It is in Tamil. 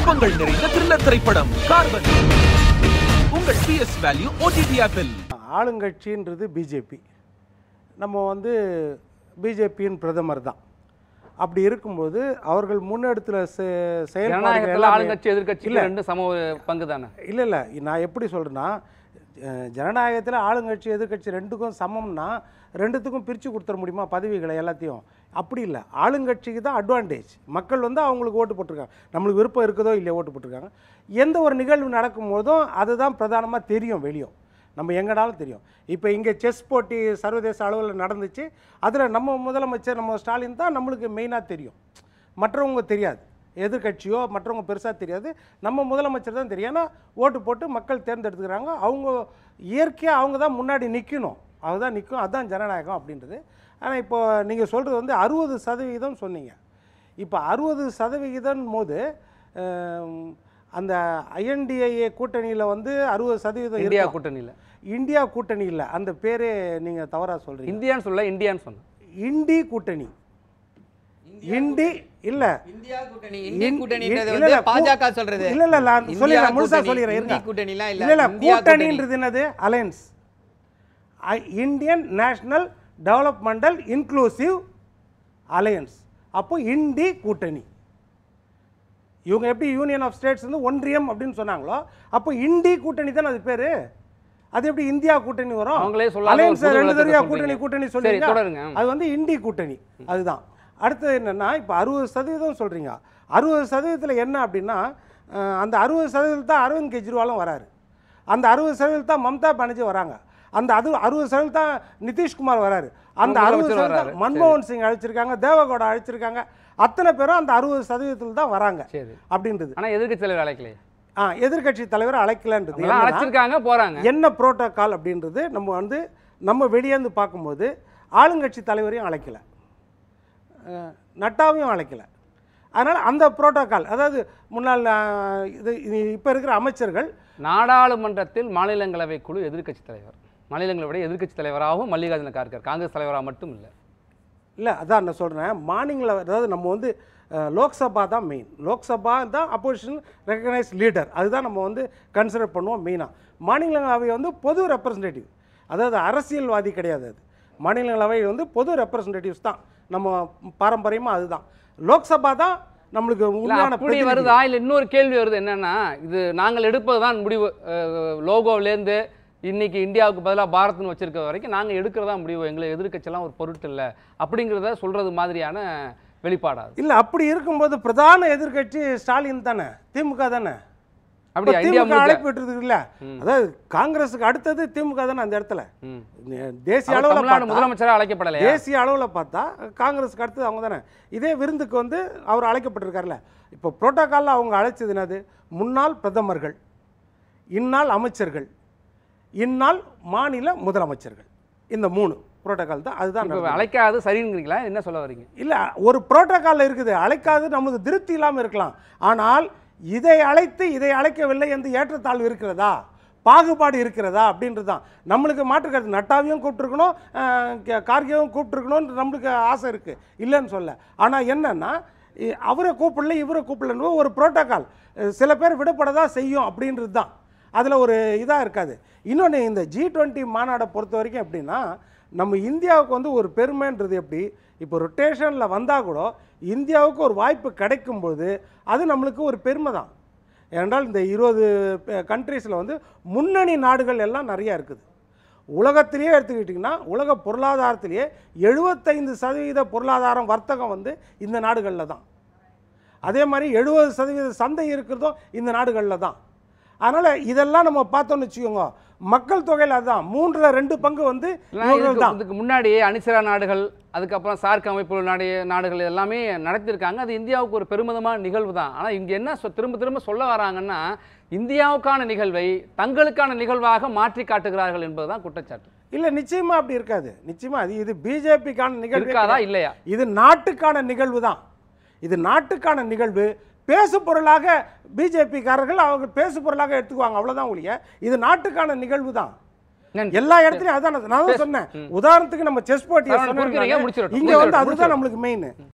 குழப்பங்கள் நிறைந்த த்ரில்லர் திரைப்படம் கார்பன் உங்கள் பிஎஸ் வேல்யூ ஓடிடி ஆப்பில் ஆளுங்கட்சின்றது பிஜேபி நம்ம வந்து பிஜேபியின் பிரதமர் தான் அப்படி இருக்கும்போது அவர்கள் முன்னெடுத்துல செ- செயல்பாடுகள் ஜனநாயகத்தில் எல்லாமே- ஆளுங்கட்சி எதிர்கட்சி இல்ல. ரெண்டு சம பங்கு தானே இல்லை இல்லை நான் எப்படி சொல்கிறேன்னா ஜனநாயகத்தில் ஆளுங்கட்சி எதிர்க்கட்சி ரெண்டுக்கும் சமம்னா ரெண்டுத்துக்கும் பிரித்து கொடுத்துட முடியுமா பதவிகளை எல்லாத்தையும் அப்படி இல்லை ஆளுங்கட்சிக்கு தான் அட்வான்டேஜ் மக்கள் வந்து அவங்களுக்கு ஓட்டு போட்டிருக்காங்க நம்மளுக்கு விருப்பம் இருக்குதோ இல்லையோ ஓட்டு போட்டிருக்காங்க எந்த ஒரு நிகழ்வு நடக்கும் போதும் அதுதான் பிரதானமாக தெரியும் வெளியும் நம்ம எங்கனாலும் தெரியும் இப்போ இங்கே செஸ் போட்டி சர்வதேச அளவில் நடந்துச்சு அதில் நம்ம முதலமைச்சர் நம்ம ஸ்டாலின் தான் நம்மளுக்கு மெயினாக தெரியும் மற்றவங்க தெரியாது எதிர்க்கட்சியோ மற்றவங்க பெருசாக தெரியாது நம்ம முதலமைச்சர் தான் தெரியும் ஏன்னா ஓட்டு போட்டு மக்கள் தேர்ந்தெடுத்துக்கிறாங்க அவங்க இயற்கையாக அவங்க தான் முன்னாடி நிற்கணும் அதுதான் நிற்கும் அதுதான் ஜனநாயகம் அப்படின்றது ஆனால் இப்போ நீங்கள் சொல்கிறது வந்து அறுபது சதவிகிதம் சொன்னீங்க இப்போ அறுபது சதவிகிதம் போது அஹ், அந்த ஐஎன்டிஏ கூட்டணியில் வந்து அறுபது சதவீதம் இந்தியா இருக்கும். கூட்டணியில் இந்தியா கூட்டணி இல்லை அந்த பேரே நீங்கள் தவறாக சொல்கிறீங்க இந்தியான்னு சொல்ல இந்தியான்னு சொன்னேன் இண்டி கூட்டணி இண்டி இல்லை இந்தியா கூட்டணி இந்திய இந்- கூட்டணின்றது இல்ல, வந்து இல்ல, பாஜக சொல்றது இல்ல இல்ல நான் இந்தியா சொல்லிடுறேன் முழுசா கூட்டணி, சொல்லிடுறேன் இந்தி இருங்க கூட்டணிலாம் இல்ல இல்ல இல்ல இந்தியா கூட்டணி. கூட்டணின்றது என்னது alliance Indian national developmental inclusive alliance அப்போ இண்டி கூட்டணி இவங்க எப்படி யூனியன் ஆஃப் ஸ்டேட்ஸ் வந்து ஒன்றியம் அப்படின்னு சொன்னாங்களோ அப்போ இண்டி கூட்டணி தானே அது பேரு அது எப்படி இந்தியா கூட்டணி வரும் அவங்களே சொல்லாத ஒரு அலையன்ஸ் புது ரெண்டு விளக்கத்தை தடவையா சொல்றீங்க. கூட்டணி கூட்டணி சரி, சொல்றீங்க தொடருங்க. அது வந்து இண்டி கூட்டணி அதுதான் அடுத்தது என்னன்னா இப்போ அறுபது சதவீதம் சொல்றீங்க அறுபது சதவீதத்தில் என்ன அப்படின்னா அஹ், அந்த அறுபது சதவீதத்தில் தான் அரவிந்த் கெஜ்ரிவாலும் வராரு அந்த அறுபது சதவீதம் தான் மம்தா பானர்ஜி வராங்க அந்த அது அறுபது சதவீதம் தான் நிதிஷ்குமார் வராரு அந்த அவங்க அறுபது முதலமைச்சர் சதவீதம் வராரு. மன்மோகன் சிங் அழைச்சிருக்காங்க தேவகவுடா அழைச்சிருக்காங்க அத்தனை பேரும் அந்த அறுபது சதவீதத்தில் தான் வராங்க சரி அப்படின்றது ஆனா எதிர்க்கட்சி தலைவர் அழைக்கலையே ஆ எதிர்க்கட்சி தலைவர் அழைக்கலன்றது அவங்களாம் என்னன்னா, அழைச்சிருக்காங்க போறாங்க என்ன புரோட்டோகால் அப்படின்றது நம்ம வந்து நம்ம வெளியேந்து பார்க்கும்போது ஆளுங்கட்சி தலைவரையும் அழைக்கல அஹ், நட்டாவையும் அழைக்கல அதனால் அந்த புரோட்டோகால் அதாவது முன்னாள் அஹ், இது இப்போ இருக்கிற அமைச்சர்கள் நாடாளுமன்றத்தில் மாநிலங்களவை குழு எதிர்க்கட்சி தலைவர் மாநிலங்களவை எதிர்க்கட்சி தலைவராகவும் மல்லிகார்ஜுன கார்கர் காங்கிரஸ் தலைவராக மட்டும் இல்லை இல்லை அதான் நான் சொல்கிறேன் மார்னிங்கில் அதாவது நம்ம வந்து அஹ், லோக்சபா தான் மெயின் லோக்சபா தான் அப்போசிஷன் ரெக்கக்னைஸ் லீடர் அதுதான் நம்ம வந்து கன்சிடர் பண்ணுவோம் மெயினாக மாநிலங்களவை வந்து பொது ரெப்ரசன்டேட்டிவ் அதாவது அரசியல்வாதி கிடையாது அது மாநிலங்களவை வந்து பொது ரெப்ரசன்டேட்டிவ்ஸ் தான் நம்ம பாரம்பரியமாக அதுதான் லோக்சபா தான் நம்மளுக்கு இல்ல உண்மையான அப்படி பிரதிநிதி. வருதா இல்ல இன்னொரு கேள்வி வருது என்னன்னா இது நாங்கள் எடுப்பது தான் முடிவு லோகோவிலேருந்து இன்னைக்கு இந்தியாவுக்கு பதிலாக பாரத்னு வச்சிருக்க வரைக்கும் நாங்கள் எடுக்கிறதா முடிவு எங்களை எதிர்க்கட்சியெல்லாம் ஒரு பொருட்டு இல்லை அப்படிங்கிறத சொல்றது மாதிரியான வெளிப்பாடாது இல்லை அப்படி இருக்கும்போது பிரதான எதிர்க்கட்சி ஸ்டாலின் தானே திமுக தானே அப்படியா இப்ப இந்தியா திமுக முழுக்க அழைப்பு விட்டுருக்குல்ல அதாவது காங்கிரஸுக்கு அடுத்தது திமுக தானே அந்த இடத்துல ம். தேசிய அவர் அளவில் தமிழ்நாடு முதலமைச்சராக அழைக்கப்படலையா தேசிய அளவில் பார்த்தா காங்கிரஸுக்கு அடுத்தது அவங்க தானே இதே விருந்துக்கு வந்து அவர் அழைக்கப்பட்டிருக்காருல்ல இப்போ புரோட்டோக்காலில் அவங்க அழைச்சது என்னது முன்னாள் பிரதமர்கள் இந்நாள் அமைச்சர்கள் இந்நாள் மாநில முதலமைச்சர்கள் இந்த மூணு புரோட்டோக்கால் தான் அதுதான் இப்போ நடந்தது. அழைக்காது சரிங்கிறீங்களா என்ன சொல்ல வரீங்க இல்லை ஒரு புரோட்டோக்காலில் இருக்குது அழைக்காது நம்மளுக்கு திருப்தி இல்லாமல் இருக்கலாம் ஆனால் இதை அழைத்து இதை அழைக்கவில்லை என்று ஏற்றத்தாழ்வு இருக்கிறதா பாகுபாடு இருக்கிறதா அப்படின்றது தான் நம்மளுக்கு மாற்றுக்கிறது நட்டாவையும் கூப்பிட்டுருக்கணும் அஹ், கே- கார்கேவும் கூப்பிட்டுருக்கணும்னு நம்மளுக்கு ஆசை இருக்குது இல்லைன்னு சொல்ல ஆனால் என்னன்னா இ- அவரை கூப்பிடல இவரை கூப்பிடலன்னு ஒரு புரோட்டோக்கால் சில பேர் விடப்பட தான் செய்யும் அப்படின்றது தான் அதில் ஒரு இதாக இருக்காது இன்னொன்று இந்த ஜி டுவெண்ட்டி மாநாடை பொறுத்த வரைக்கும் எப்படின்னா நம்ம இந்தியாவுக்கு வந்து ஒரு பெருமைன்றது எப்படி இப்போ ரொட்டேஷனில் வந்தால் கூட இந்தியாவுக்கு ஒரு வாய்ப்பு கிடைக்கும்போது அது நம்மளுக்கு ஒரு பெருமை தான் ஏனென்றால் இந்த இருபது கண்ட்ரீஸில் வந்து முன்னணி நாடுகள் எல்லாம் நிறையா இருக்குது உலகத்திலேயே எடுத்துக்கிட்டிங்கன்னா உலக பொருளாதாரத்திலேயே எழுபத்தைந்து சதவீத பொருளாதாரம் வர்த்தகம் வந்து இந்த நாடுகளில் தான் அதே மாதிரி எழுபது சதவீத சந்தை இருக்கிறதும் இந்த நாடுகளில் தான் அதனால் இதெல்லாம் நம்ம பார்த்தோம்னு வச்சுக்கோங்க மக்கள் தொகையில் அதுதான் மூன்றில் ரெண்டு பங்கு வந்து இல்லைன்னா இவர்கள் இதுக்கு- தான் இதுக்கு முன்னாடி அணிசரா நாடுகள் அதுக்கப்புறம் சார்க் அமைப்பு நாடு நாடுகள் எல்லாமே நடத்தியிருக்காங்க அது இந்தியாவுக்கு ஒரு பெருமிதமான நிகழ்வு தான் ஆனால் இங்கே என்ன சொ- திரும்ப திரும்ப சொல்ல வராங்கன்னா இந்தியாவுக்கான நிகழ்வை தங்களுக்கான நிகழ்வாக மாற்றி காட்டுகிறார்கள் என்பதுதான் குற்றச்சாட்டு இல்லை நிச்சயமா அப்படி இருக்காது நிச்சயமா அது இது பிஜேபிக்கான நிகழ்வு இருக்காதா இல்லையா இது நாட்டுக்கான நிகழ்வு தான் இது நாட்டுக்கான நிகழ்வு பேசு பொருளாக பிஜேபிக்காரர்கள் அவங்க பேசு பொருளாக எடுத்துக்குவாங்க அவ்வளவுதான் ஒழிய இது நாட்டுக்கான நிகழ்வு தான் நன்றி. எல்லா இடத்துலயும் அதான் நான் தான் சொன்னேன் உதாரணத்துக்கு நம்ம செஸ் போட்டியை சரவணன், குறுக்கிறீங்க, சொன்னேன் முடிச்சிடட்டும், இங்க வந்து முடிச்சிடட்டும், அதுதான் நம்மளுக்கு மெயின்